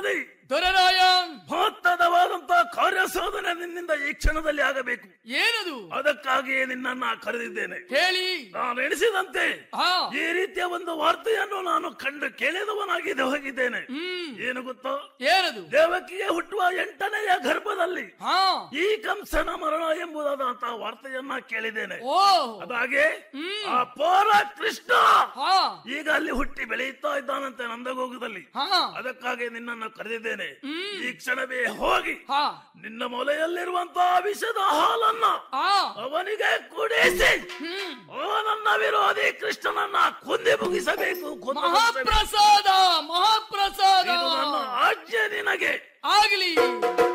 ವಿರೋಧಿ ದೊರೆರಾಯ ಮಹತ್ತದವಾದಂತಹ ಕಾರ್ಯ ಸಾಧನೆ ನಿನ್ನಿಂದ ಈ ಕ್ಷಣದಲ್ಲಿ ಆಗಬೇಕು ಏನದು ಅದಕ್ಕಾಗಿಯೇ ನಿನ್ನನ್ನ ಕರೆದಿದ್ದೇನೆ ಹೇಳಿ ನಾನು ಎಣಿಸಿದಂತೆ ಹಾ ಈ ರೀತಿಯ ಒಂದು ವಾರ್ತೆಯನ್ನು ನಾನು ಕಂಡು ಕೇಳಿದವನಾಗಿದೆ ಹೋಗಿದ್ದೇನೆ ಹ್ಮ್ ಏನು ಗೊತ್ತೋ ಏನದು ದೇವಕಿಗೆ ಹುಟ್ಟುವ ಎಂಟನೆಯ ಗರ್ಭದಲ್ಲಿ ಹಾ ಈ ಕಂಸನ ಮರಣ ಎಂಬುದಾದಂತಹ ವಾರ್ತೆಯನ್ನ ಕೇಳಿದ್ದೇನೆ ಓ ಅದಾಗೆ ಹ್ಮ್. ಆ ಪೋರ ಕೃಷ್ಣ ಹಾ ಈಗ ಅಲ್ಲಿ ಹುಟ್ಟಿ ಬೆಳೆಯುತ್ತಾ ಇದ್ದಾನಂತೆ ನಂದಗೋಗದಲ್ಲಿ ಹಾ ಅದಕ್ಕಾಗಿ ನಿನ್ನನ್ನು ಕರೆದಿದ್ದೇನೆ ಹ್ಮ್. ಈ ಕ್ಷಣವೇ ಹೋಗಿ ಹಾ ನಿನ್ನ ಮೊಲೆಯಲ್ಲಿರುವಂತಹ ವಿಷದ ಹಾಲನ್ನ ಹಾ ಅವನಿಗೆ ಕುಡಿಸಿ ಹ್ಮ್ ಅವನನ್ನ ವಿರೋಧಿ ಕೃಷ್ಣನನ್ನ ಕೊಂದಿ ಮುಗಿಸಬೇಕು ಕೊಂದು ಮುಗಿಸಬೇಕು. ಮಹಾಪ್ರಸಾದ ಮಹಾಪ್ರಸಾದ ಇದು ನನ್ನ ಆಜ್ಞೆ ನಿನಗೆ ಆಗಲಿ